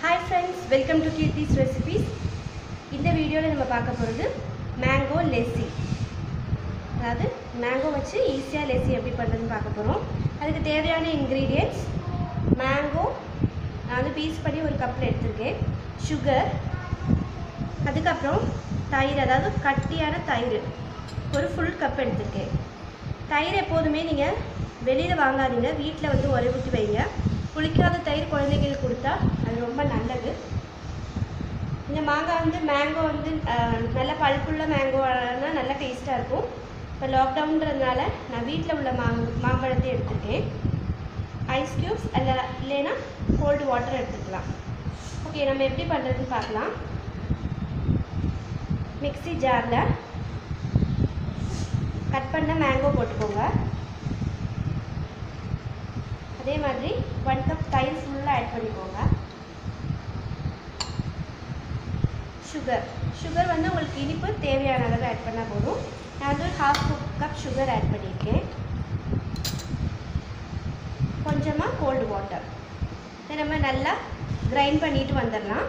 hi friends welcome to Keerthi's recipes இந்த வீடியோவில் நம்ம பார்க்க போகிறது மேங்கோ லெஸ்ஸி அதாவது மேங்கோ வச்சு ஈஸியாக லெஸ்ஸி எப்படி பண்ணுறதுன்னு பார்க்க போகிறோம் அதுக்கு தேவையான இன்க்ரீடியன்ட்ஸ் மேங்கோ நான் வந்து பீஸ் பண்ணி ஒரு கப்பில் எடுத்திருக்கேன் சுகர் அதுக்கப்புறம் தயிர் அதாவது கட்டியான தயிர் ஒரு ஃபுல் கப் எடுத்திருக்கேன் தயிர் எப்போதுமே நீங்கள் வெளியில் வாங்காதீங்க வீட்டில் வந்து உரை ஊற்றி வைங்க புளிக்காத தயிர் குழந்தைங்களுக்கு கொடுத்தா அது ரொம்ப நல்லது இந்த மாங்காய் வந்து மேங்கோ வந்து அஹ், நல்ல பழுப்புள்ள மேங்கோனா நல்ல டேஸ்ட்டாக இருக்கும் இப்போ லாக்டவுன்றதுனால நான் வீட்டில் உள்ள மாங் மாம்பழத்தை எடுத்துருக்கேன் ஐஸ் க்யூப்ஸ் அல்ல இல்லைன்னா கோல்டு வாட்டர் எடுத்துக்கலாம் ஓகே நம்ம எப்படி பண்ணுறதுன்னு பார்க்கலாம் மிக்ஸி ஜாரில் கட் பண்ண மேங்கோ போட்டுக்கோங்க அதே மாதிரி ஒன் கப் தயிர் ஃபுல்லாக ஆட் பண்ணிக்கோங்க சுகர் சுகர் வந்து உங்களுக்கு இனிப்பு தேவையான அளவு ஆட் பண்ணால் போதும் நான் வந்து ஒரு ஹாஃப் கப் சுகர் ஆட் பண்ணியிருக்கேன் கொஞ்சமாக கோல்டு வாட்டர் இதை நம்ம நல்லா கிரைண்ட் பண்ணிட்டு வந்துடலாம்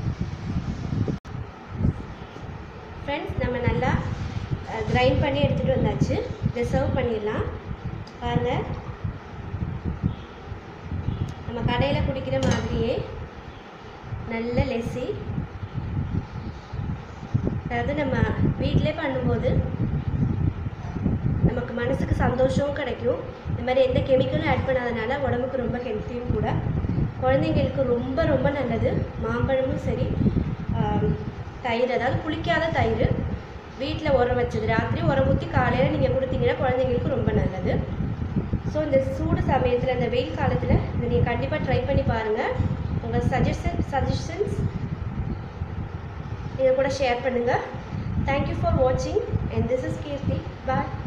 ஃப்ரெண்ட்ஸ் நம்ம நல்லா கிரைண்ட் பண்ணி எடுத்துகிட்டு வந்தாச்சு இதை சர்வ் பண்ணிடலாம் பாருங்கள் நம்ம கடையில் குடிக்கிற மாதிரியே நல்ல லெஸ்ஸி அதாவது நம்ம வீட்டிலே பண்ணும்போது நமக்கு மனசுக்கு சந்தோஷமும் கிடைக்கும் இந்த மாதிரி எந்த கெமிக்கலும் ஆட் பண்ணாதனால உடம்புக்கு ரொம்ப ஹெல்த்தியும் கூட குழந்தைங்களுக்கு ரொம்ப ரொம்ப நல்லது மாம்பழமும் சரி ஆம், தயிர் அதாவது புளிக்காத தயிர் வீட்டில் உரம் வச்சது ராத்திரி உரம் ஊற்றி காலையில் நீங்கள் கொடுத்தீங்கன்னா குழந்தைங்களுக்கு ரொம்ப நல்லது ஸோ இந்த சூடு சமயத்தில் இந்த வெயில் காலத்தில் இதை நீங்கள் கண்டிப்பாக ட்ரை பண்ணி பாருங்கள் உங்கள் சஜஷன் சஜஷன்ஸ் இதை கூட ஷேர் பண்ணுங்கள் தேங்க்யூ ஃபார் வாட்சிங் and this is Keerthi bye